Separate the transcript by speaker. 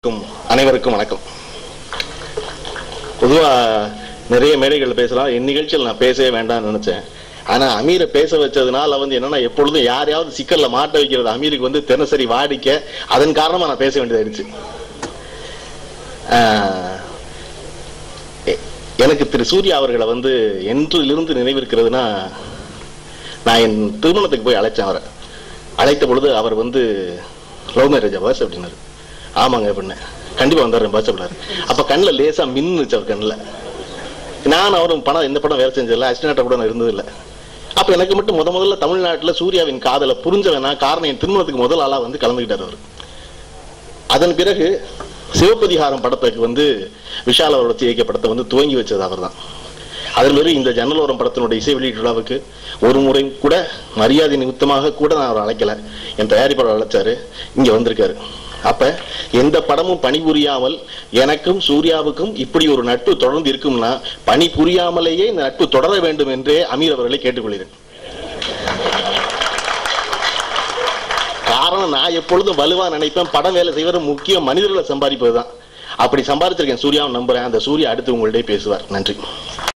Speaker 1: க்கும் அனைவருக்கும் வணக்கம் பொதுவா நிறைய மேடைகள் பேசலாம் என் நிகழ்ச்சியில் நான் பேசவே வேண்டாம்னு நினைச்சேன் ஆனா அமீரை பேச வச்சதுனால வந்து என்னன்னா எப்பொழுதும் யாரையாவது சிக்கல்ல மாட்ட வைக்கிறது அமீருக்கு வந்து தினசரி வாடிக்கை அதன் காரணமா நான் பேச வேண்டியதாயிடுச்சு ஆஹ், எ- எனக்கு திரு சூர்யா அவர்களை வந்து என்றிலிருந்து நினைவிருக்கிறதுனா நான் என் திருமணத்துக்கு போய் அழைச்சேன் அவரை அழைத்த பொழுது அவர் வந்து லவ் மேரேஜ் பஸ் அப்படின்னாரு ஆமாங்க அப்படின்னு கண்டிப்பா வந்துடுறேன் பஸ் அப்படின்னாரு அப்ப கண்ணில் லேசா மின்னுச்சு அவர் கண்ணில் நான் அவரும் படம் எந்த படம் வேலை செஞ்சதில்ல அசிஸ்டன்டா கூட நான் இருந்ததில்லை அப்ப எனக்கு மட்டும் முத முதல்ல தமிழ்நாட்டுல சூர்யாவின் காதலை புரிஞ்சவனா காரணம் என் திருமணத்துக்கு முதல் ஆளா வந்து கலந்துக்கிட்டார் அவர் அதன் பிறகு சிவப்பதிகாரம் படத்துக்கு வந்து விஷால் அவரோட இயக்கிய படத்தை வந்து துவங்கி வச்சது அவர்தான் அதில் வெறும் இந்த ஜன்னலோரம் படத்தினுடைய இசை வெளியீட்டு விழாவுக்கு ஒரு முறை கூட மரியாதை நிமித்தமாக கூட நான் அவரை அழைக்கல என் தயாரிப்பாளர் அழைச்சாரு இங்க வந்திருக்காரு அப்ப எந்த படமும் பணிபுரியாமல் எனக்கும் சூர்யாவுக்கும் இப்படி ஒரு நட்பு தொடர்ந்து இருக்கும்னா பணி புரியாமலேயே இந்த நட்பு தொடர வேண்டும் என்றே அமீர் அவர்களை கேட்டுக்கொள்கிறேன் காரணம் நான் எப்பொழுதும் வலுவா நினைப்பேன் படம் வேலை செய்வது முக்கியம் மனிதர்களை சம்பாதிப்பதுதான் அப்படி சம்பாதிச்சிருக்கேன் சூர்யாவை நம்புறேன் அந்த சூர்யா அடுத்து உங்கள்கிட்ட பேசுவார் நன்றி